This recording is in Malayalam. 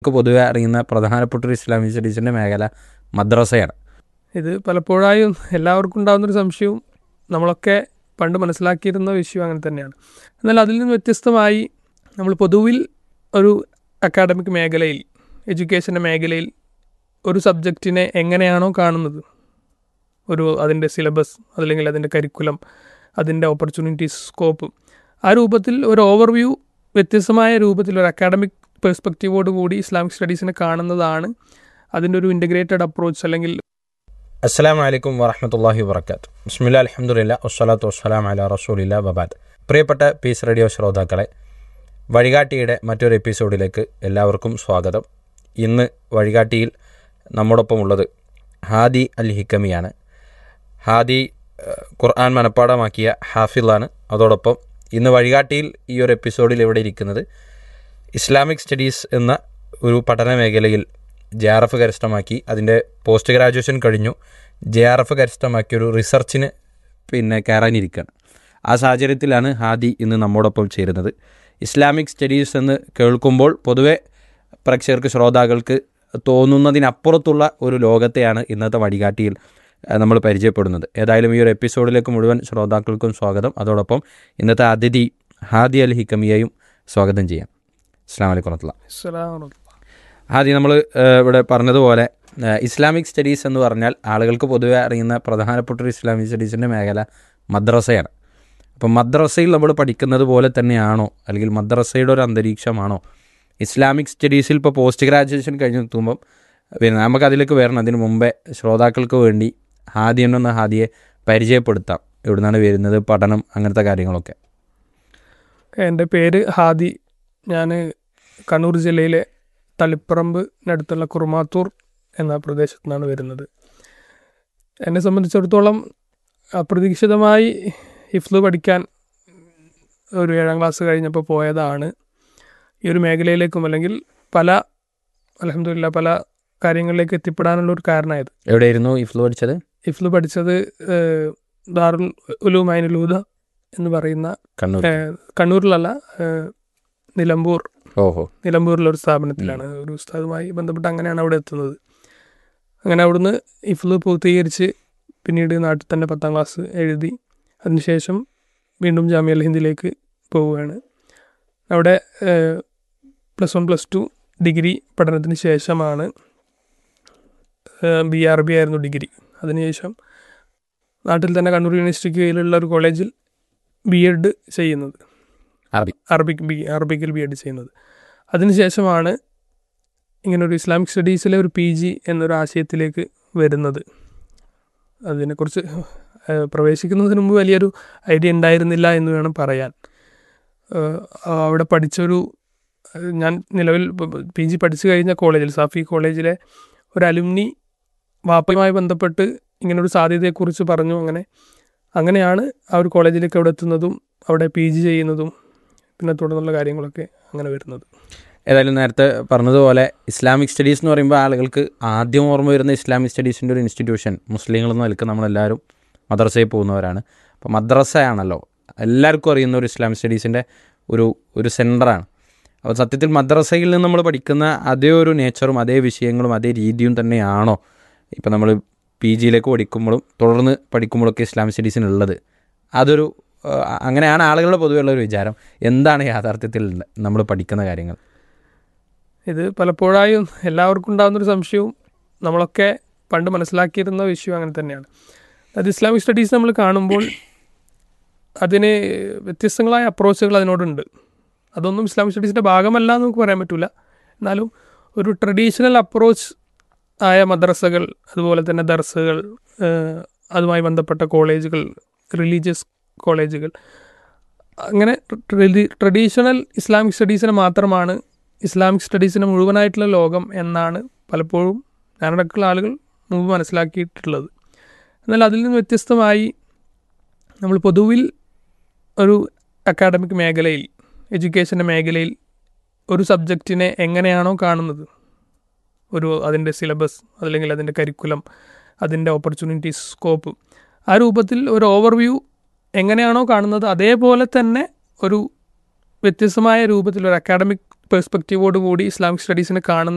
ആളുകൾക്ക് പൊതുവെ അറിയുന്ന പ്രധാനപ്പെട്ട ഒരു ഇസ്ലാമിക് സ്റ്റഡീസിൻ്റെ മേഖല മദ്രസയാണ് ഇത് പലപ്പോഴായും എല്ലാവർക്കും ഉണ്ടാകുന്നൊരു സംശയവും നമ്മളൊക്കെ പണ്ട് മനസ്സിലാക്കിയിരുന്ന വിഷയം അങ്ങനെ തന്നെയാണ് എന്നാൽ അതിൽ നിന്ന് വ്യത്യസ്തമായി നമ്മൾ പൊതുവിൽ ഒരു അക്കാഡമിക് മേഖലയിൽ എഡ്യൂക്കേഷൻ്റെ മേഖലയിൽ ഒരു സബ്ജക്റ്റിനെ എങ്ങനെയാണോ കാണുന്നത് ഒരു അതിൻ്റെ സിലബസ് അതല്ലെങ്കിൽ അതിൻ്റെ കരിക്കുലം അതിൻ്റെ ഓപ്പർച്യൂണിറ്റീസ് സ്കോപ്പ് ആ രൂപത്തിൽ ഒരു ഓവർവ്യൂ വ്യത്യസ്തമായ രൂപത്തിൽ ഒരു അക്കാഡമിക് പെർസ്പെക്റ്റീവോട് കൂടി ഇസ്ലാമിക് സ്റ്റഡീസിനെ കാണുന്നതാണ് അതിൻ്റെ ഒരു ഇൻ്റഗ്രേറ്റഡ് അപ്രോച്ച് അല്ലെങ്കിൽ അസ്സാം വലൈക്കും വറഹമത്തല്ലാഹി വർക്കാത്ത് ബിസ്മില്ല അലഹമുല്ല വസ്സലാത്തു വസ്സലാം അല റസൂലില്ല വബാദ് പ്രിയപ്പെട്ട പീസ് റേഡിയോ ശ്രോതാക്കളെ വഴികാട്ടിയുടെ മറ്റൊരു എപ്പിസോഡിലേക്ക് എല്ലാവർക്കും സ്വാഗതം ഇന്ന് വഴികാട്ടിയിൽ നമ്മോടൊപ്പം ഉള്ളത് ഹാദി അൽ ഹിക്കമിയാണ് ഹാദി ഏഹ്, ഖുർആൻ മനഃപ്പാടമാക്കിയ ഹാഫിളാണ് അതോടൊപ്പം ഇന്ന് വഴികാട്ടിയിൽ ഈ ഒരു എപ്പിസോഡിൽ ഇവിടെ ഇരിക്കുന്നത് ഇസ്ലാമിക് സ്റ്റഡീസ് എന്ന ഒരു പഠന മേഖലയിൽ ജെ ആർ എഫ് കരസ്ഥമാക്കി അതിൻ്റെ പോസ്റ്റ് ഗ്രാജുവേഷൻ കഴിഞ്ഞു ജെ ആർ എഫ് കരസ്ഥമാക്കി ഒരു റിസർച്ചിന് പിന്നെ കയറാനിരിക്കുകയാണ് ആ സാഹചര്യത്തിലാണ് ഹാദി ഇന്ന് നമ്മോടൊപ്പം ചേരുന്നത് ഇസ്ലാമിക് സ്റ്റഡീസ് എന്ന് കേൾക്കുമ്പോൾ പൊതുവെ പ്രേക്ഷകർക്ക് ശ്രോതാക്കൾക്ക് തോന്നുന്നതിനപ്പുറത്തുള്ള ഒരു ലോകത്തെയാണ് ഇന്നത്തെ വഴികാട്ടിയിൽ ഏഹ്, നമ്മൾ പരിചയപ്പെടുന്നത് ഏതായാലും ഈ ഒരു എപ്പിസോഡിലേക്ക് മുഴുവൻ ശ്രോതാക്കൾക്കും സ്വാഗതം അതോടൊപ്പം ഇന്നത്തെ അതിഥി ഹാദി അൽ ഹിക്കമിയെയും സ്വാഗതം ചെയ്യാം അസ്സാം വലൈക്കും വറഹ്മത്തുള്ളാഹി ഇസ്ലാം ആദ്യം നമ്മൾ ഇവിടെ പറഞ്ഞതുപോലെ ഏഹ്, ഇസ്ലാമിക് സ്റ്റഡീസ് എന്ന് പറഞ്ഞാൽ ആളുകൾക്ക് പൊതുവെ അറിയുന്ന പ്രധാനപ്പെട്ട ഒരു ഇസ്ലാമിക് സ്റ്റഡീസിൻ്റെ മേഖല മദ്രസയാണ് അപ്പം മദ്രസയിൽ നമ്മൾ പഠിക്കുന്നത് പോലെ തന്നെയാണോ അല്ലെങ്കിൽ മദ്രസയുടെ ഒരു അന്തരീക്ഷമാണോ ഇസ്ലാമിക് സ്റ്റഡീസിൽ ഇപ്പോൾ പോസ്റ്റ് ഗ്രാജുവേഷൻ കഴിഞ്ഞ് എത്തുമ്പം പിന്നെ നമുക്ക് അതിലേക്ക് വരണം അതിന് മുമ്പേ ശ്രോതാക്കൾക്ക് വേണ്ടി ഹാദിയെന്നൊന്ന് ഹാദിയെ പരിചയപ്പെടുത്താം എവിടുന്നാണ് വരുന്നത് പഠനം അങ്ങനത്തെ കാര്യങ്ങളൊക്കെ എൻ്റെ പേര് ഹാദി ഞാൻ കണ്ണൂർ ജില്ലയിലെ തളിപ്പറമ്പിനടുത്തുള്ള കുറുമാത്തൂർ എന്ന പ്രദേശത്തു നിന്നാണ് വരുന്നത് എന്നെ സംബന്ധിച്ചിടത്തോളം അപ്രതീക്ഷിതമായി ഹിഫ്ല് പഠിക്കാൻ ഒരു ഏഴാം ക്ലാസ് കഴിഞ്ഞപ്പോൾ പോയതാണ് ഈ ഒരു മേഖലയിലേക്കും അല്ലെങ്കിൽ പല അലഹമില്ല പല കാര്യങ്ങളിലേക്ക് എത്തിപ്പെടാനുള്ള ഒരു കാരണമായത് എവിടെയായിരുന്നു ഇഫ്ലു പഠിച്ചത് ഹിഫ്ല് പഠിച്ചത് ഏഹ്, ദാറുൽ ഉലൂം ഐനുലൂദ എന്ന് പറയുന്ന കണ്ണൂർ ഏഹ്, കണ്ണൂരിലല്ല ഏഹ്, നിലമ്പൂർ ഓഹോ നിലമ്പൂരിലെ ഒരു സ്ഥാപനത്തിലാണ് ഒരു ഉസ്താദുമായി ബന്ധപ്പെട്ട് അങ്ങനെയാണ് അവിടെ എത്തുന്നത് അങ്ങനെ അവിടുന്ന് ഇഫ്ല് പൂർത്തീകരിച്ച് പിന്നീട് നാട്ടിൽ തന്നെ പത്താം ക്ലാസ് എഴുതി അതിനുശേഷം വീണ്ടും ജാമ്യ അൽ ഹിന്ദിലേക്ക് പോവുകയാണ് അവിടെ plus one plus two degree പഠനത്തിന് ശേഷമാണ് ബി ആർ ബി ആയിരുന്നു ഡിഗ്രി അതിനുശേഷം നാട്ടിൽ തന്നെ കണ്ണൂർ യൂണിവേഴ്സിറ്റിക്ക് കീഴിലുള്ള ഒരു കോളേജിൽ ബി എഡ് ചെയ്യുന്നത് അറബി അറബിക് ബി അറബിക്കിൽ ബി എഡ് ചെയ്യുന്നത് അതിനുശേഷമാണ് ഇങ്ങനൊരു ഇസ്ലാമിക് സ്റ്റഡീസിലെ ഒരു പി ജി എന്നൊരു ആശയത്തിലേക്ക് വരുന്നത് അതിനെക്കുറിച്ച് ഏഹ്, പ്രവേശിക്കുന്നതിന് മുമ്പ് വലിയൊരു ഐഡിയ ഉണ്ടായിരുന്നില്ല എന്ന് വേണം പറയാൻ ഏഹ്, അവിടെ പഠിച്ചൊരു ഏഹ്, ഞാൻ നിലവിൽ പി ജി പഠിച്ചു കഴിഞ്ഞ കോളേജിൽ സാഫി കോളേജിലെ ഒരു അലുമിനി വാപ്പയുമായി ബന്ധപ്പെട്ട് ഇങ്ങനൊരു സാധ്യതയെക്കുറിച്ച് പറഞ്ഞു അങ്ങനെ അങ്ങനെയാണ് ആ ഒരു കോളേജിലേക്ക് അവിടെ എത്തുന്നതും അവിടെ പി ജി ചെയ്യുന്നതും പിന്നെ തുടർന്നുള്ള കാര്യങ്ങളൊക്കെ അങ്ങനെ വരുന്നത് ഏതായാലും നേരത്തെ പറഞ്ഞതുപോലെ ഇസ്ലാമിക് സ്റ്റഡീസ് എന്ന് പറയുമ്പോൾ ആളുകൾക്ക് ആദ്യം ഓർമ്മ വരുന്ന ഇസ്ലാമിക് സ്റ്റഡീസിൻ്റെ ഒരു ഇൻസ്റ്റിറ്റ്യൂഷൻ മുസ്ലിങ്ങൾ എന്ന നിലക്ക് നമ്മളെല്ലാവരും മദ്രസയിൽ പോകുന്നവരാണ് അപ്പോൾ മദ്രസയാണല്ലോ എല്ലാവർക്കും അറിയുന്ന ഒരു ഇസ്ലാമിക് സ്റ്റഡീസിൻ്റെ ഒരു ഒരു സെൻറ്ററാണ് അപ്പോൾ സത്യത്തിൽ മദ്രസയിൽ നിന്ന് നമ്മൾ പഠിക്കുന്ന അതേ ഒരു നേച്ചറും അതേ വിഷയങ്ങളും അതേ രീതിയും തന്നെയാണോ ഇപ്പോൾ നമ്മൾ പി ജിയിലേക്ക് പഠിക്കുമ്പോഴും തുടർന്ന് പഠിക്കുമ്പോഴൊക്കെ ഇസ്ലാമിക് സ്റ്റഡീസിനുള്ളത് അതൊരു ആ, അങ്ങനെയാണ് ആളുകളുടെ പൊതുവെയുള്ള ഒരു വിചാരം എന്താണ് യാഥാർത്ഥ്യത്തിൽ നമ്മൾ പഠിക്കുന്ന കാര്യങ്ങൾ ഇത് പലപ്പോഴായും എല്ലാവർക്കും ഉണ്ടാകുന്നൊരു സംശയവും നമ്മളൊക്കെ പണ്ട് മനസ്സിലാക്കിയിരുന്ന വിഷയം അങ്ങനെ തന്നെയാണ് അത് ഇസ്ലാമിക് സ്റ്റഡീസ് നമ്മൾ കാണുമ്പോൾ അതിന് വ്യത്യസ്തങ്ങളായ അപ്രോച്ചുകൾ അതിനോടുണ്ട് അതൊന്നും ഇസ്ലാമിക് സ്റ്റഡീസിൻ്റെ ഭാഗമല്ല എന്ന് നമുക്ക് പറയാൻ പറ്റില്ല എന്നാലും ഒരു ട്രഡീഷണൽ അപ്രോച്ച് ആയ മദ്രസകൾ അതുപോലെ തന്നെ ദർസുകൾ ഏഹ്, അതുമായി ബന്ധപ്പെട്ട കോളേജുകൾ റിലീജിയസ് കോളേജുകൾ അങ്ങനെ ട്രഡീഷണൽ ഇസ്ലാമിക് സ്റ്റഡീസിനെ മാത്രമാണ് ഇസ്ലാമിക് സ്റ്റഡീസിന് മുഴുവനായിട്ടുള്ള ലോകം എന്നാണ് പലപ്പോഴും ഞാനടക്കമുള്ള ആളുകൾ മുമ്പ് മനസ്സിലാക്കിയിട്ടുള്ളത് എന്നാൽ അതിൽ നിന്ന് വ്യത്യസ്തമായി നമ്മൾ പൊതുവിൽ ഒരു അക്കാഡമിക് മേഖലയിൽ എഡ്യൂക്കേഷൻ്റെ മേഖലയിൽ ഒരു സബ്ജക്റ്റിനെ എങ്ങനെയാണോ കാണുന്നത് ഒരു അതിൻ്റെ സിലബസ് അല്ലെങ്കിൽ അതിൻ്റെ കരിക്കുലം അതിൻ്റെ ഓപ്പർച്യൂണിറ്റീസ് സ്കോപ്പ് ആ രൂപത്തിൽ ഒരു ഓവർവ്യൂ എങ്ങനെയാണോ കാണുന്നത് അതേപോലെ തന്നെ ഒരു വ്യത്യസ്തമായ രൂപത്തിൽ ഒരു അക്കാഡമിക് പെർസ്പെക്റ്റീവോട് കൂടി ഇസ്ലാമിക് സ്റ്റഡീസിനെ കാണുന്ന